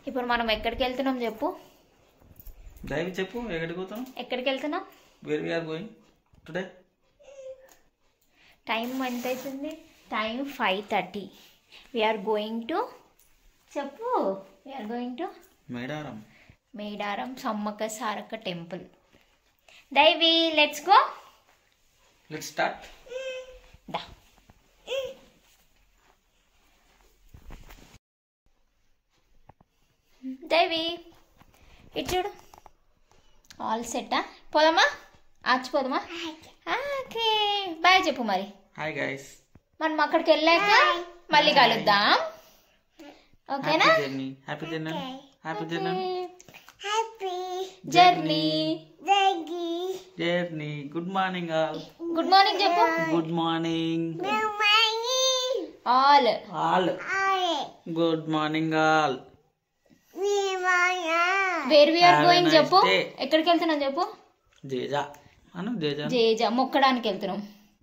ఇప్పుడు మనం ఎక్కడికి వెళ్తున్నాం చెప్పు దయవి చెప్పు ఎక్కడికి పోతాం ఎక్కడికి వెళ్తున్నాం where we are going today time ఎంత అవుతుంది time five thirty we are going to చెప్పు we are going to Medaram Medaram Sammakka Sarakka temple Daivi let's go let start దా దైవి ఇటు చూడు ఆల్ సెట్టా పోదామా ఆచిపోదామా ఓకే బాయ్ చెప్పు మరి హాయ్ గైస్ మనం అక్కడికి వెళ్ళాక మళ్ళీ కలుద్దాం ఓకేనా happy journey happy journey happy journey journey journey good morning all good morning చెప్పు good morning all all good morning all where we are Have a going nice చెప్పు day. ఎక్కడికి వెళ్తున్నాం చెప్పు జేజా అను జేజా జేజా మొక్కడానికి వెళ్తున్నాం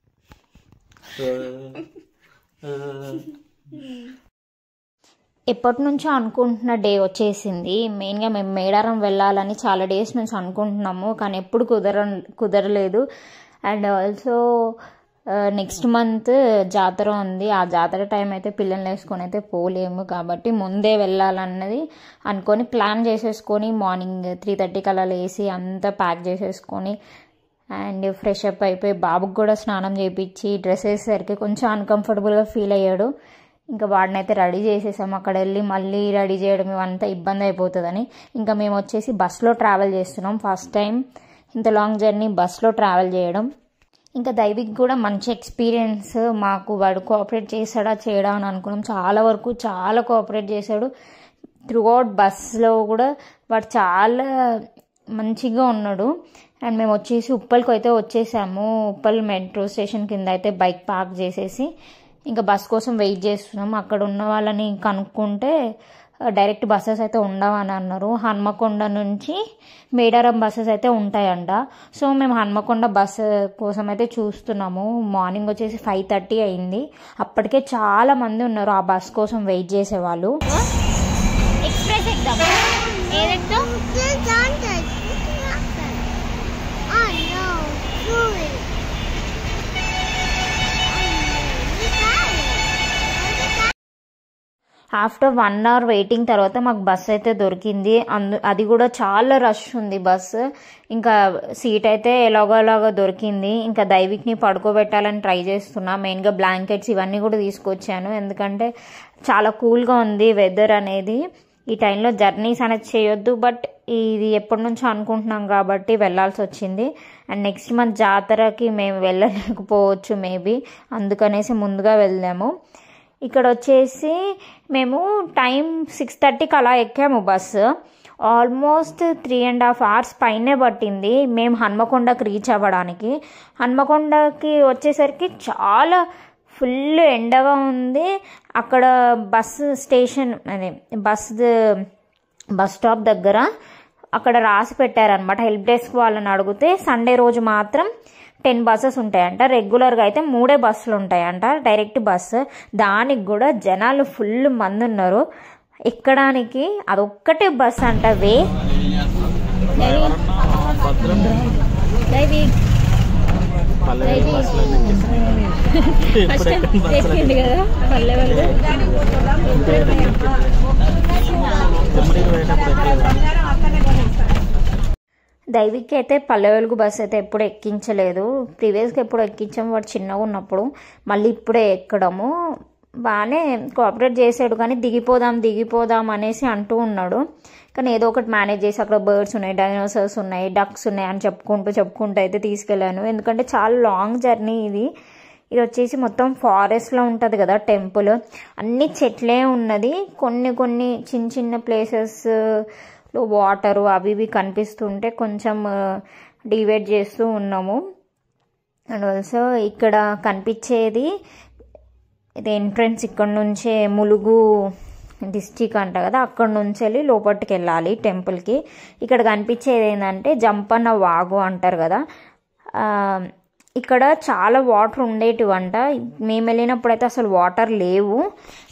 ఎప్పటి నుంచో అనుకుంటున్న డే వచ్చేసింది మెయిన్గా మేము మేడారం వెళ్ళాలని చాలా డేస్ నుంచి అనుకుంటున్నాము కానీ ఎప్పుడు కుదర కుదరలేదు అండ్ ఆల్సో నెక్స్ట్ మంత్ జాతర ఉంది ఆ జాతర టైం అయితే పిల్లల్ని వేసుకొని అయితే పోలేము కాబట్టి ముందే వెళ్ళాలన్నది అనుకొని ప్లాన్ చేసేసుకొని మార్నింగ్ త్రీ థర్టీకి అలా లేసి అంతా ప్యాక్ చేసేసుకొని అండ్ ఫ్రెష్ అప్ అయిపోయి బాబుకి కూడా స్నానం చేయించి డ్రెస్ వేసేసరికి కొంచెం అన్కంఫర్టబుల్గా ఫీల్ అయ్యాడు ఇంకా వాడిని అయితే రెడీ చేసేసాం అక్కడ వెళ్ళి మళ్ళీ రెడీ చేయడం ఇవంతా ఇబ్బంది అయిపోతుందని ఇంకా మేము వచ్చేసి బస్లో ట్రావెల్ చేస్తున్నాం ఫస్ట్ టైం ఇంత లాంగ్ జర్నీ బస్లో ట్రావెల్ చేయడం ఇంకా దైవిక్ కూడా మంచి ఎక్స్పీరియన్స్ మాకు వాడు కోఆపరేట్ చేశాడా చేయడా అని అనుకున్నాం చాలా వరకు చాలా కోఆపరేట్ చేశాడు త్రూఅవుట్ బస్లో కూడా వాడు చాలా మంచిగా ఉన్నాడు అండ్ మేము వచ్చేసి ఉప్పల్కి అయితే వచ్చేసాము ఉప్పల్ మెట్రో స్టేషన్ కింద అయితే బైక్ పార్క్ చేసేసి ఇంకా బస్ కోసం వెయిట్ చేస్తున్నాం అక్కడ ఉన్న వాళ్ళని కనుక్కుంటే డైరెక్ట్ బస్సెస్ అయితే ఉండవని అన్నారు హన్మకొండ నుంచి మేడారం బస్సెస్ అయితే ఉంటాయంట సో మేము హన్మకొండ బస్ కోసం అయితే చూస్తున్నాము మార్నింగ్ వచ్చేసి ఫైవ్ థర్టీ అయింది అప్పటికే చాలా మంది ఉన్నారు ఆ బస్ కోసం వెయిట్ చేసేవాళ్ళు ఎక్స్ప్రెస్ ఎగ్జామ్ ఏదెక్తో ఆఫ్టర్ వన్ అవర్ వెయిటింగ్ తర్వాత మాకు బస్ అయితే దొరికింది అందు అది కూడా చాలా రష్ ఉంది బస్సు ఇంకా సీట్ అయితే ఎలాగోలాగా దొరికింది ఇంకా దైవిక్ని పడుకోబెట్టాలని ట్రై చేస్తున్నా మెయిన్గా బ్లాంకెట్స్ ఇవన్నీ కూడా తీసుకొచ్చాను ఎందుకంటే చాలా కూల్గా ఉంది వెదర్ అనేది ఈ టైంలో జర్నీస్ అనేది చేయొద్దు బట్ ఇది ఎప్పటి నుంచో అనుకుంటున్నాం కాబట్టి వెళ్ళాల్సి వచ్చింది అండ్ నెక్స్ట్ మంత్ జాతరకి మేము వెళ్ళలేకపోవచ్చు మేబీ అందుకనేసి ముందుగా వెళ్ళాము ఇక్కడ వచ్చేసి మేము టైం సిక్స్ థర్టీకి అలా ఎక్కాము bus almost three and half hours పైనే పట్టింది మేము హన్మకొండకి రీచ్ అవ్వడానికి హన్మకొండకి వచ్చేసరికి చాలా ఫుల్ ఎండగా ఉంది అక్కడ బస్సు స్టేషన్ అదే బస్ బస్ స్టాప్ దగ్గర అక్కడ రాసి పెట్టారనమాట హెల్ప్ డెస్క్ వాళ్ళని అడిగితే సండే రోజు మాత్రం టెన్ బస్సెస్ ఉంటాయంట రెగ్యులర్గా అయితే మూడే బస్సులు ఉంటాయంట డైరెక్ట్ బస్సు దానికి కూడా జనాలు ఫుల్ మంది ఉన్నారు ఎక్కడానికి అదొక్కటే బస్ అంట వే కదా దైవిక్ అయితే పల్లె వెలుగు బస్ అయితే ఎప్పుడు ఎక్కించలేదు ప్రీవియస్గా ఎప్పుడు ఎక్కించాము వాడు చిన్నగా ఉన్నప్పుడు మళ్ళీ ఇప్పుడే ఎక్కడము బాగానే కోఆపరేట్ చేసాడు కానీ దిగిపోదాం దిగిపోదాం అనేసి అంటూ ఉన్నాడు కానీ ఏదో ఒకటి మేనేజ్ చేసి అక్కడ బర్డ్స్ ఉన్నాయి డైనోసర్స్ ఉన్నాయి డక్స్ ఉన్నాయి అని చెప్పుకుంటూ చెప్పుకుంటూ అయితే తీసుకెళ్ళాను ఎందుకంటే చాలా లాంగ్ జర్నీ ఇది ఇది వచ్చేసి మొత్తం ఫారెస్ట్లో ఉంటుంది కదా టెంపుల్ అన్ని చెట్లే ఉన్నది కొన్ని కొన్ని చిన్న చిన్న ప్లేసెస్ లో వాటరు అవి ఇవి కనిపిస్తుంటే కొంచెం డివైడ్ చేస్తూ ఉన్నాము అండ్ ఆల్సో ఇక్కడ కనిపించేది ఇది ఎంట్రన్స్ ఇక్కడ నుంచే ములుగు డిస్టిక్ అంట కదా అక్కడ నుంచి వెళ్ళి లోపలికి వెళ్ళాలి టెంపుల్కి ఇక్కడ కనిపించేది ఏంటంటే జంపన్న వాగు అంటారు కదా ఆ, ఇక్కడ చాలా వాటర్ ఉండేటివంట మేము వెళ్ళినప్పుడు అయితే అసలు వాటర్ లేవు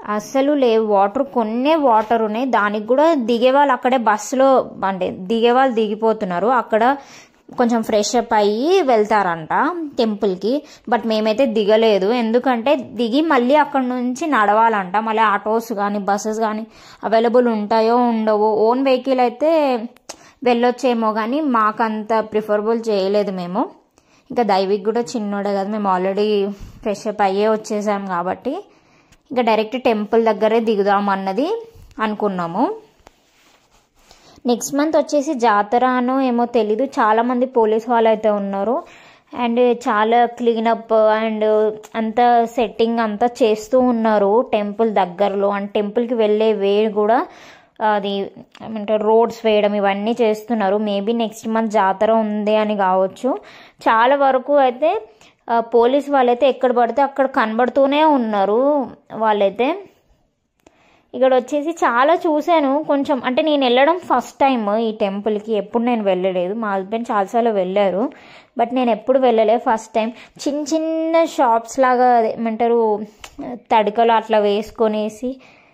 అస్సలు లేవు వాటర్ కొన్నే వాటర్ ఉన్నాయి దానికి కూడా దిగే వాళ్ళు అక్కడే బస్సులో అంటే దిగే వాళ్ళు దిగిపోతున్నారు అక్కడ కొంచెం ఫ్రెష్ అప్ అయ్యి వెళ్తారంట టెంపుల్కి బట్ మేమైతే దిగలేదు ఎందుకంటే దిగి మళ్ళీ అక్కడ నుంచి నడవాలంట మళ్ళీ ఆటోస్ కానీ బస్సెస్ కానీ అవైలబుల్ ఉంటాయో ఉండవో ఓన్ వెహికల్ అయితే వెళ్ళొచ్చేమో కానీ మాకంత ప్రిఫరబుల్ చేయలేదు మేము ఇంకా దైవిక్ కూడా చిన్నోడే కదా మేము ఆల్రెడీ ఫ్రెష్ అప్ అయ్యే వచ్చేసాం కాబట్టి ఇంకా డైరెక్ట్ టెంపుల్ దగ్గరే దిగుదాం అన్నది అనుకున్నాము నెక్స్ట్ మంత్ వచ్చేసి జాతర అనో ఏమో తెలీదు చాలా మంది పోలీస్ వాళ్ళు అయితే ఉన్నారు అండ్ చాలా క్లీనప్ అండ్ అంతా సెట్టింగ్ అంతా చేస్తూ ఉన్నారు టెంపుల్ దగ్గరలో అండ్ టెంపుల్కి వెళ్ళే వే కూడా అది ఏమంటారు రోడ్స్ వేయడం ఇవన్నీ చేస్తున్నారు మేబీ నెక్స్ట్ మంత్ జాతర ఉంది అని కావచ్చు చాలా వరకు అయితే ఆ, పోలీస్ వాళ్ళైతే ఎక్కడ పడితే అక్కడ కనబడుతూనే ఉన్నారు వాళ్ళైతే ఇక్కడ వచ్చేసి చాలా చూశాను కొంచెం అంటే నేను వెళ్ళడం ఫస్ట్ టైం ఈ టెంపుల్కి ఎప్పుడు నేను వెళ్ళలేదు మా హస్బెండ్ చాలాసార్లు వెళ్ళారు బట్ నేను ఎప్పుడు వెళ్ళలే ఫస్ట్ టైం చిన్న చిన్న షాప్స్ లాగా అదే ఏమంటారు తడికలు అట్లా వేసుకొనేసి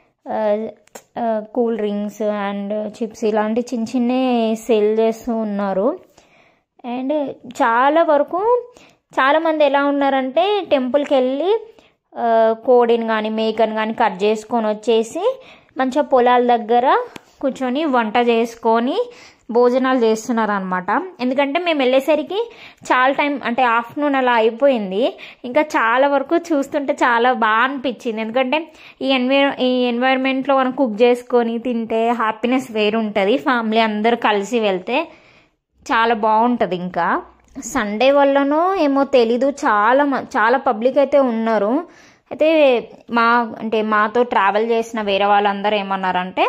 కూల్ డ్రింక్స్ అండ్ చిప్స్ ఇలాంటి చిన్న చిన్న సేల్ చేస్తూ ఉన్నారు అండ్ చాలా వరకు చాలామంది ఎలా ఉన్నారంటే టెంపుల్కి వెళ్ళి ఆ, కోడిని కానీ మేకని కానీ కట్ చేసుకొని వచ్చేసి మంచిగా పొలాల దగ్గర కూర్చొని వంట చేసుకొని భోజనాలు చేస్తున్నారు అనమాట ఎందుకంటే మేము వెళ్ళేసరికి చాలా టైం అంటే ఆఫ్టర్నూన్ అలా అయిపోయింది ఇంకా చాలా వరకు చూస్తుంటే చాలా బాగా అనిపించింది ఎందుకంటే ఈ ఎన్వైర్ ఈ ఎన్వైర్న్మెంట్లో మనం కుక్ చేసుకొని తింటే హ్యాపీనెస్ వేరు ఉంటుంది ఫ్యామిలీ అందరూ కలిసి వెళ్తే చాలా బాగుంటుంది ఇంకా సండే వల్లనో ఏమో తెలీదు చాలా మ- చాలా పబ్లిక్ అయితే ఉన్నారు అయితే మా అంటే మాతో ట్రావెల్ చేసిన వేరే వాళ్ళందరూ ఏమన్నారంటే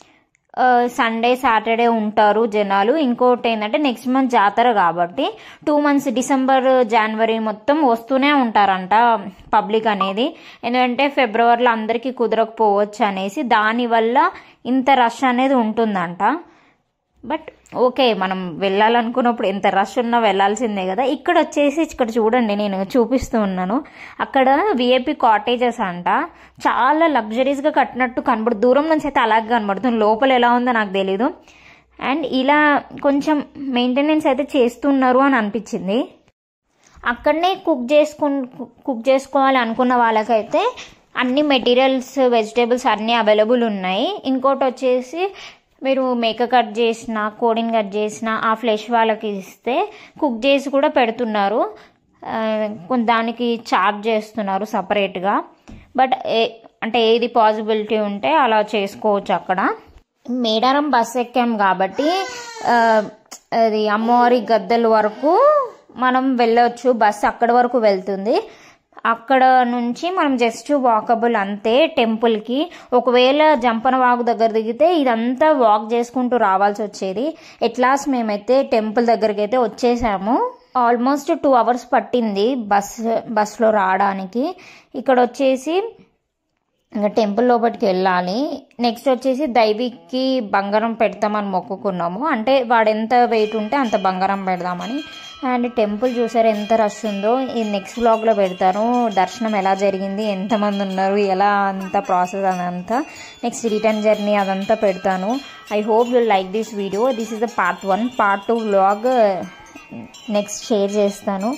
సండే సాటర్డే ఉంటారు జనాలు ఇంకోటి ఏంటంటే నెక్స్ట్ మంత్ జాతర కాబట్టి టూ మంత్స్ డిసెంబర్ జనవరి మొత్తం వస్తూనే ఉంటారంట పబ్లిక్ అనేది ఎందుకంటే ఫిబ్రవరిలో అందరికీ కుదరకపోవచ్చు అనేసి దానివల్ల ఇంత రష్ అనేది ఉంటుందంట బట్ ఓకే మనం వెళ్ళాలనుకున్నప్పుడు ఎంత రష్ ఉన్నా వెళ్ళాల్సిందే కదా ఇక్కడ వచ్చేసి ఇక్కడ చూడండి నేను చూపిస్తూ ఉన్నాను అక్కడ విఐపి కాటేజెస్ అంట చాలా లగ్జరీస్గా కట్టినట్టు కనబడు దూరం నుంచి అయితే అలాగే కనబడుతుంది లోపల ఎలా ఉందో నాకు తెలీదు అండ్ ఇలా కొంచెం మెయింటెనెన్స్ అయితే చేస్తున్నారు అని అనిపించింది అక్కడనే కుక్ చేసుకు కుక్ చేసుకోవాలి అనుకున్న వాళ్ళకైతే అన్ని మెటీరియల్స్ వెజిటేబుల్స్ అన్నీ అవైలబుల్ ఉన్నాయి ఇంకోటి వచ్చేసి మీరు మేక కట్ చేసిన కోడిని కట్ చేసిన ఆ ఫ్లెష్ వాళ్ళకి ఇస్తే కుక్ చేసి కూడా పెడుతున్నారు ఆ, కొంత దానికి ఛార్జ్ చేస్తున్నారు సపరేట్గా బట్ ఏ అంటే ఏది పాసిబిలిటీ ఉంటే అలా చేసుకోవచ్చు అక్కడ మేడారం బస్ ఎక్కాం కాబట్టి ఆ, అది అమ్మవారి గద్దెల వరకు మనం వెళ్ళొచ్చు బస్ అక్కడి వరకు వెళ్తుంది అక్కడ నుంచి మనం జస్ట్ వాకబుల్ అంతే టెంపుల్కి ఒకవేళ జంపన వాగు దగ్గర దిగితే ఇదంతా వాక్ చేసుకుంటూ రావాల్సి వచ్చేది ఎట్లాస్ మేమైతే టెంపుల్ దగ్గరికి అయితే వచ్చేసాము ఆల్మోస్ట్ టూ అవర్స్ పట్టింది బస్ బస్లో రావడానికి ఇక్కడ వచ్చేసి ఇంకా టెంపుల్ లోపలికి వెళ్ళాలి నెక్స్ట్ వచ్చేసి దైవిక్కి బంగారం పెడతామని మొక్కుకున్నాము అంటే వాడు ఎంత వెయిట్ ఉంటే అంత బంగారం పెడదామని అండ్ టెంపుల్ చూసారు ఎంత రష్ ఉందో ఈ నెక్స్ట్ వ్లాగ్లో పెడతాను దర్శనం ఎలా జరిగింది ఎంతమంది ఉన్నారు ఎలా అంత ప్రాసెస్ అదంతా నెక్స్ట్ రిటర్న్ జర్నీ అదంతా పెడతాను I hope you like this video this is the part one part two vlog next share చేస్తాను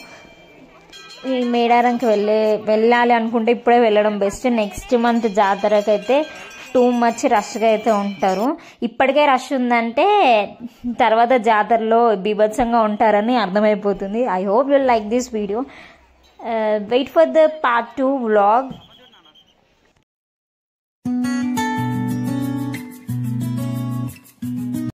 ఈ మేడారంకి వెళ్ళే వెళ్ళాలి అనుకుంటే ఇప్పుడే వెళ్ళడం బెస్ట్ నెక్స్ట్ మంత్ జాతరకి అయితే టూ మచ్ రష్గా అయితే ఉంటారు ఇప్పటికే రష్ ఉందంటే తర్వాత జాతరలో బీభత్సంగా ఉంటారని అర్థమైపోతుంది I hope you like this video wait for the part two vlog